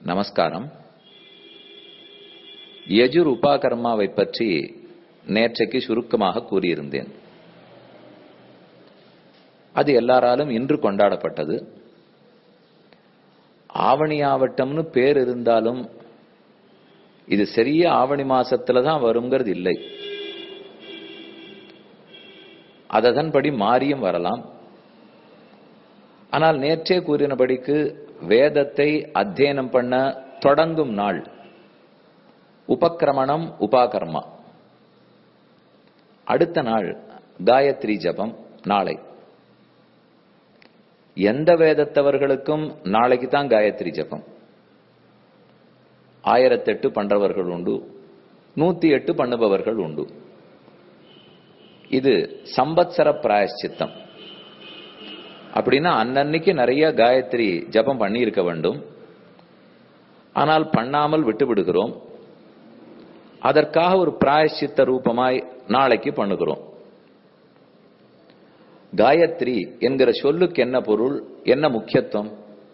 நமஸ்காரம் யஜுர் உபாகர்மாவை பற்றி நேற்றைக்கு சுருக்கமாக கூறியிருந்தேன் அது எல்லாராலும் இன்று கொண்டாடப்பட்டது ஆவணி ஆவட்டம்னு பேர் இருந்தாலும் இது சரியா ஆவணி மாசத்துல தான் வருங்கிறது இல்லை அதன்படி மாறியும் வரலாம் ஆனால் நேற்றே கூறினபடிக்கு வேதத்தை அத்தியனம் பண்ண தொடங்கும் நாள் உபக்கிரமணம் உபாகர்மா அடுத்த நாள் காயத்ரி ஜபம் நாளை எந்த வேதத்தவர்களுக்கும் நாளைக்கு தான் காயத்ரி ஜபம் ஆயிரத்தெட்டு பண்றவர்கள் உண்டு நூத்தி எட்டு பண்ணுபவர்கள் உண்டு இது சம்பத்சர பிராயஷ்சித்தம் அப்படின்னா அன்னன்னைக்கு நிறைய காயத்ரி ஜபம் பண்ணி இருக்க வேண்டும் ஆனால் பண்ணாமல் விட்டு விடுகிறோம் அதற்காக ஒரு பிராயஷ்சித்த ரூபமாய் நாளைக்கு பண்ணுகிறோம் காயத்ரி என்கிற சொல்லுக்கு என்ன பொருள் என்ன முக்கியத்துவம்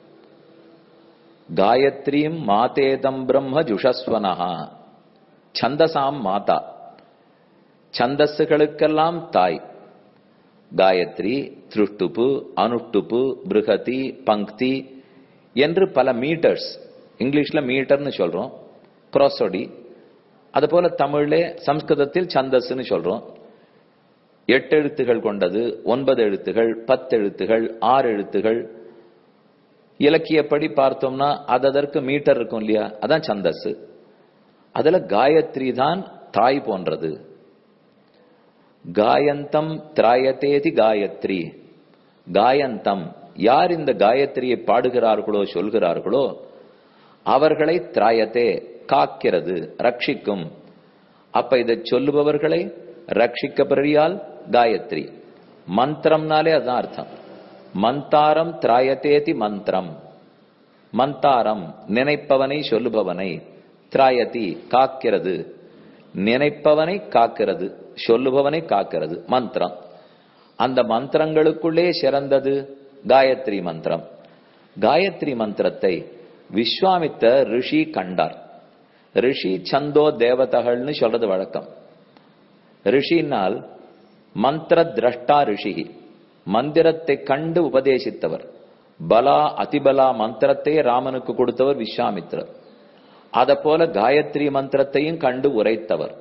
காயத்ரீம் மாதேதம் பிரம்ம ஜுஷஸ்வனஹா சந்தசாம் மாதா சந்தஸுகளுக்கெல்லாம் தாய் காயத்ரி திருஷ்டுப்பு அனுஷ்டுப்பு பிருகதி பங்கி என்று பல மீட்டர்ஸ் இங்கிலீஷ்ல மீட்டர்னு சொல்றோம் புரோசோடி அது போல தமிழ்ல சம்ஸ்கிருதத்தில் சந்தஸ்ன்னு சொல்றோம் எட்டு எழுத்துகள் கொண்டது ஒன்பது எழுத்துகள் பத்து எழுத்துகள் ஆறு எழுத்துகள் இலக்கியப்படி பார்த்தோம்னா அது அதற்கு மீட்டர் இருக்கும் இல்லையா அதான் சந்தஸ் அதுல காயத்ரி தான் தாய் போன்றது காயந்தம் திராயத்தேதி காயத்ரி காயந்தம் யார் இந்த காயத்ரியை பாடுகிறார்களோ சொல்கிறார்களோ அவர்களை திராயத்தே காக்கிறது ரட்சிக்கும் அப்ப இதை சொல்லுபவர்களை ரட்சிக்கப்படுறியால் காயத்ரி மந்திரம்னாலே அதான் அர்த்தம் மந்தாரம் திராயத்தேதி மந்திரம் மந்தாரம் நினைப்பவனை சொல்லுபவனை திராயதி காக்கிறது நினைப்பவனை காக்கிறது சொல்லுபவனை காக்கிறது மந்திரம் அந்த மந்திரங்களுக்குள்ளே சிறந்தது காயத்ரி மந்திரம் காயத்ரி மந்திரத்தை விஸ்வாமித்த ரிஷி கண்டார் ரிஷி சந்தோ தேவதகள்னு சொல்றது வழக்கம் ரிஷினால் மந்திர திரஷ்டா ரிஷி மந்திரத்தை கண்டு உபதேசித்தவர் பலா அதிபலா மந்திரத்தை ராமனுக்கு கொடுத்தவர் விஸ்வாமித்ரர் அத போல காயத்ரி மந்திரத்தையும் கண்டு உரைத்தவர்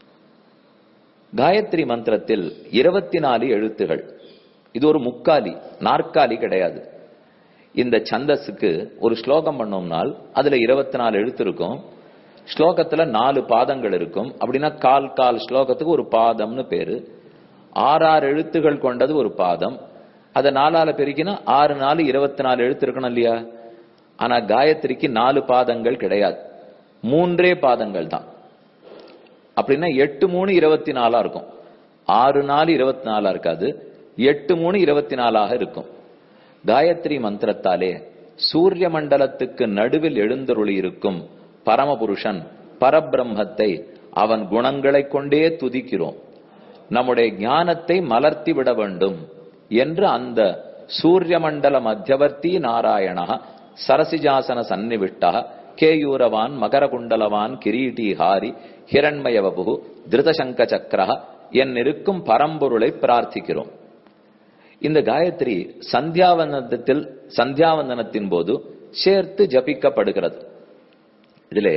காயத்ரி மந்திரத்தில் இருபத்தி நாலு எழுத்துகள் இது ஒரு முக்காலி நாற்காலி கிடையாது இந்த சந்தஸுக்கு ஒரு ஸ்லோகம் பண்ணோம்னால் அதுல இருபத்தி நாலு எழுத்து இருக்கும் ஸ்லோகத்துல நாலு பாதங்கள் இருக்கும் அப்படின்னா கால் கால் ஸ்லோகத்துக்கு ஒரு பாதம்னு பேரு ஆறாறு எழுத்துகள் கொண்டது ஒரு பாதம் அதை நாலால பெருக்கினா ஆறு நாலு இருபத்தி நாலு எழுத்து இருக்கணும் இல்லையா ஆனா காயத்ரிக்கு நாலு பாதங்கள் கிடையாது மூன்றே பாதங்கள் தான் அப்படின்னா எட்டு மூணு இருபத்தி நாலா இருக்கும் ஆறு நாலு இருபத்தி நாலா இருக்காது எட்டு மூணு இருபத்தி நாலாக இருக்கும் காயத்ரி மந்திரத்தாலே சூரிய மண்டலத்துக்கு நடுவில் எழுந்தருளி இருக்கும் பரமபுருஷன் பரபிரம்மத்தை அவன் குணங்களை கொண்டே துதிக்கிறோம் நம்முடைய ஞானத்தை மலர்த்தி விட வேண்டும் என்று அந்த சூரிய மண்டல மத்தியவர்த்தி நாராயண சரசிஜாசன சந்நிவிஷ்டா கேயூரவான் மகரகுண்டலவான் கிரீட்டி ஹாரி ஹிரண்மயவபு திருதசங்க சக்கர என் இருக்கும் பரம்பொருளை பிரார்த்திக்கிறோம் இந்த காயத்ரி சந்தியாவந்தனத்தில் சந்தியாவந்தனத்தின் போது சேர்த்து ஜபிக்கப்படுகிறது இதுல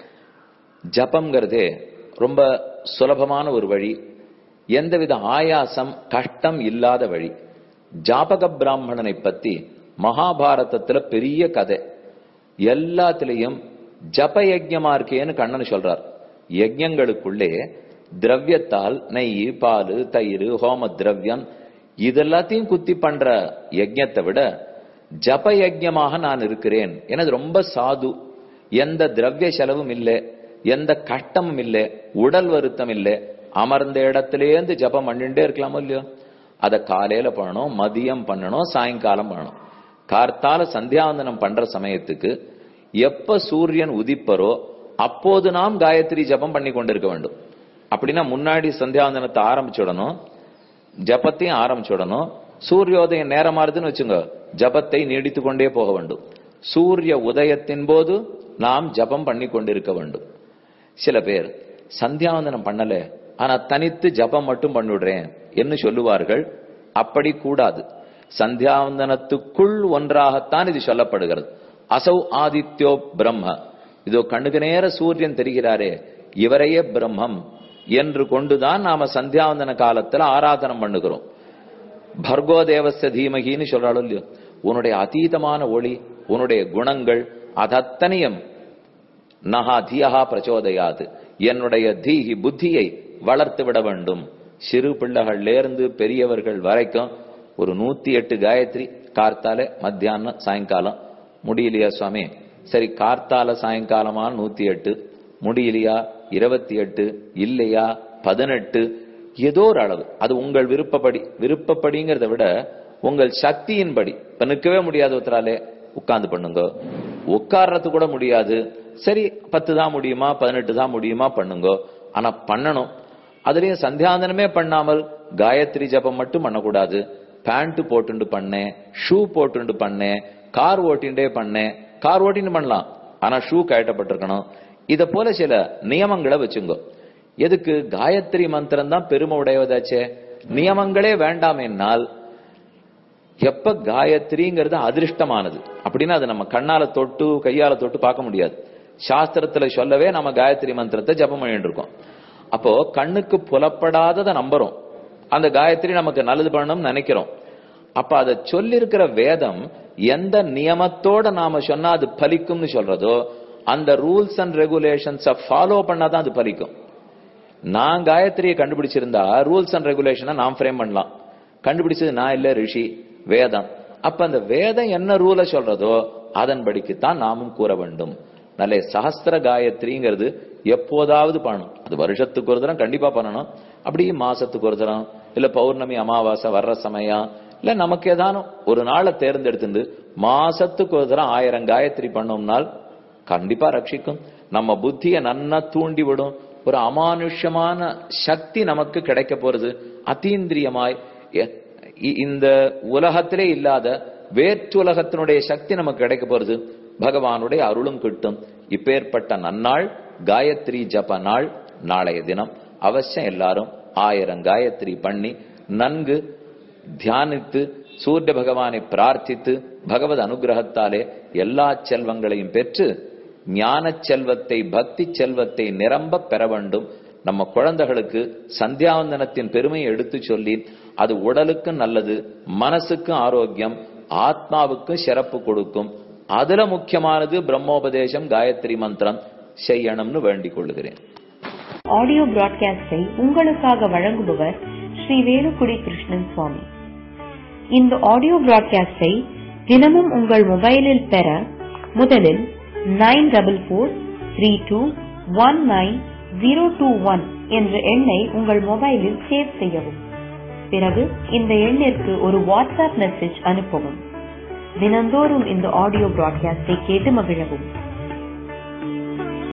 ஜபம்ங்கிறதே ரொம்ப சுலபமான ஒரு வழி எந்தவித ஆயாசம் கஷ்டம் இல்லாத வழி ஜாபக பிராமணனை பத்தி மகாபாரதத்துல பெரிய கதை எல்லாத்திலையும் ஜப யஜ்யமா இருக்கேன்னு கண்ணன் சொல்றார் யஜ்யங்களுக்குள்ளே திரவியத்தால் நெய் பால் தயிர் ஹோம திரவியம் இதெல்லாத்தையும் குத்தி பண்ற யஜ்யத்தை விட ஜப யஜ்யமாக நான் இருக்கிறேன் எனது ரொம்ப சாது எந்த திரவிய செலவும் இல்லை எந்த கஷ்டமும் இல்லை உடல் வருத்தம் இல்லை அமர்ந்த இடத்திலேருந்து ஜபம் பண்ணிட்டே இருக்கலாமோ இல்லையோ அதை காலையில பண்ணணும் மதியம் பண்ணணும் சாயங்காலம் பண்ணணும் கார்த்தால சந்தியாவந்தனம் பண்ற சமயத்துக்கு எப்ப சூரியன் உதிப்பரோ அப்போது நாம் காயத்ரி ஜபம் பண்ணி கொண்டிருக்க வேண்டும் அப்படின்னா முன்னாடி சந்தியாவந்தனத்தை ஆரம்பிச்சுடணும் ஜபத்தையும் ஆரம்பிச்சுடணும் சூரியோதயம் நேரமாறுதுன்னு வச்சுங்க ஜபத்தை நீடித்து கொண்டே போக வேண்டும் சூரிய உதயத்தின் போது நாம் ஜபம் பண்ணி கொண்டிருக்க வேண்டும் சில பேர் சந்தியாவந்தனம் பண்ணல ஆனா தனித்து ஜபம் மட்டும் பண்ணிவிடுறேன் என்று சொல்லுவார்கள் அப்படி கூடாது சந்தியாவந்தனத்துக்குள் ஒன்றாகத்தான் இது சொல்லப்படுகிறது அசௌ ஆதித்யோ பிரம்ம இதோ கண்ணுக்கு நேர சூரியன் தெரிகிறாரே இவரையே பிரம்மம் என்று கொண்டுதான் நாம சந்தியாவந்தன காலத்துல ஆராதனம் பண்ணுகிறோம் பர்கோ தேவஸ்ய தீமகின்னு சொல்றாலும் இல்லையோ உன்னுடைய அதீதமான ஒளி உன்னுடைய குணங்கள் அதத்தனியம் நகா தீயகா பிரச்சோதயாது என்னுடைய தீஹி புத்தியை வளர்த்து விட வேண்டும் சிறு பிள்ளைகள்லேருந்து பெரியவர்கள் வரைக்கும் ஒரு நூத்தி எட்டு காயத்ரி கார்த்தால மத்தியானம் சாயங்காலம் முடியலையா சுவாமி சரி கார்த்தால சாயங்காலமா நூத்தி எட்டு முடியலையா இருபத்தி எட்டு இல்லையா பதினெட்டு ஏதோ ஒரு அளவு அது உங்கள் விருப்பப்படி விருப்பப்படிங்கிறத விட உங்கள் சக்தியின்படி இப்ப நிற்கவே முடியாது ஒருத்தராலே உட்கார்ந்து பண்ணுங்க உட்கார்றது கூட முடியாது சரி பத்து தான் முடியுமா பதினெட்டு தான் முடியுமா பண்ணுங்க ஆனா பண்ணணும் அதுலயும் சந்தியாந்தனமே பண்ணாமல் காயத்ரி ஜபம் மட்டும் பண்ணக்கூடாது பேண்ட் போட்டுண்டு பண்ணேன் ஷூ போட்டுண்டு பண்ணேன் கார் ஓட்டிண்டே பண்ணேன் கார் ஓட்டின்னு பண்ணலாம் ஆனா ஷூ கயட்டப்பட்டிருக்கணும் இத போல சில நியமங்களை வச்சுங்க எதுக்கு காயத்ரி மந்திரம் தான் பெருமை உடையவதாச்சே நியமங்களே வேண்டாம் என்னால் எப்ப காயத்ரிங்கிறது அதிர்ஷ்டமானது அப்படின்னா அது நம்ம கண்ணால தொட்டு கையால தொட்டு பார்க்க முடியாது சாஸ்திரத்துல சொல்லவே நம்ம காயத்ரி மந்திரத்தை ஜபம் பண்ணிட்டு இருக்கோம் அப்போ கண்ணுக்கு புலப்படாததை நம்புறோம் அந்த காயத்ரி நமக்கு நல்லது பண்ணணும்னு நினைக்கிறோம் அப்ப அதை சொல்லியிருக்கிற வேதம் எந்த நியமத்தோட நாம சொன்னா அது பலிக்கும்னு சொல்றதோ அந்த ரூல்ஸ் அண்ட் ரெகுலேஷன்ஸை ஃபாலோ பண்ணாதான் அது பலிக்கும் நான் காயத்ரியை கண்டுபிடிச்சிருந்தா ரூல்ஸ் அண்ட் ரெகுலேஷனை நாம் ஃப்ரேம் பண்ணலாம் கண்டுபிடிச்சது நான் இல்ல ரிஷி வேதம் அப்ப அந்த வேதம் என்ன ரூலை சொல்றதோ அதன்படிக்குத்தான் நாமும் கூற வேண்டும் நல்ல சஹஸ்திர காயத்ரிங்கிறது எப்போதாவது பண்ணணும் அது வருஷத்துக்கு ஒரு தரம் கண்டிப்பா பண்ணணும் அப்படி மாசத்துக்கு ஒரு தரம் இல்ல பௌர்ணமி அமாவாசை வர்ற சமயம் இல்ல நமக்கு ஏதானும் ஒரு நாளை தேர்ந்தெடுத்துட்டு மாசத்துக்கு ஒரு தரம் ஆயிரம் காயத்ரி பண்ணோம்னால் கண்டிப்பா ரட்சிக்கும் நம்ம புத்தியை நன்னா தூண்டி விடும் ஒரு அமானுஷ்யமான சக்தி நமக்கு கிடைக்க போறது அத்தீந்திரியமாய் எ- இ- இந்த உலகத்திலே இல்லாத வேற்றுலகத்தினுடைய சக்தி நமக்கு கிடைக்க போறது பகவானுடைய அருளும் கிட்டும் இப்பேற்பட்ட நன்னாள் காயத்ரி ஜப நாள் நாளைய தினம் அவசியம் எல்லாரும் ஆயிரம் காயத்ரி பண்ணி நன்கு தியானித்து சூரிய பகவானை பிரார்த்தித்து பகவத் அனுகிரகத்தாலே எல்லா செல்வங்களையும் பெற்று ஞான செல்வத்தை பக்தி செல்வத்தை நிரம்ப பெற வேண்டும் நம்ம குழந்தைகளுக்கு சந்தியாவந்தனத்தின் பெருமையை எடுத்து சொல்லி அது உடலுக்கும் நல்லது மனசுக்கும் ஆரோக்கியம் ஆத்மாவுக்கும் சிறப்பு கொடுக்கும் அதுல முக்கியமானது பிரம்மோபதேசம் காயத்ரி மந்திரம் செய்யணும்னு வேண்டிக் கொள்ளுகிறேன் ஆடியோ பிராட்காஸ்டை உங்களுக்காக வழங்குபவர் ஸ்ரீ வேலுக்குடி கிருஷ்ணன் சுவாமி இந்த ஆடியோ பிராட்காஸ்டை தினமும் உங்கள் மொபைலில் பெற முதலில் nine double four three two one nine zero two one என்ற எண்ணை உங்கள் மொபைலில் சேவ் செய்யவும் பிறகு இந்த எண்ணிற்கு ஒரு வாட்ஸ்அப் மெசேஜ் அனுப்பவும் தினந்தோறும் இந்த ஆடியோ பிராட்காஸ்டை கேட்டு மகிழவும்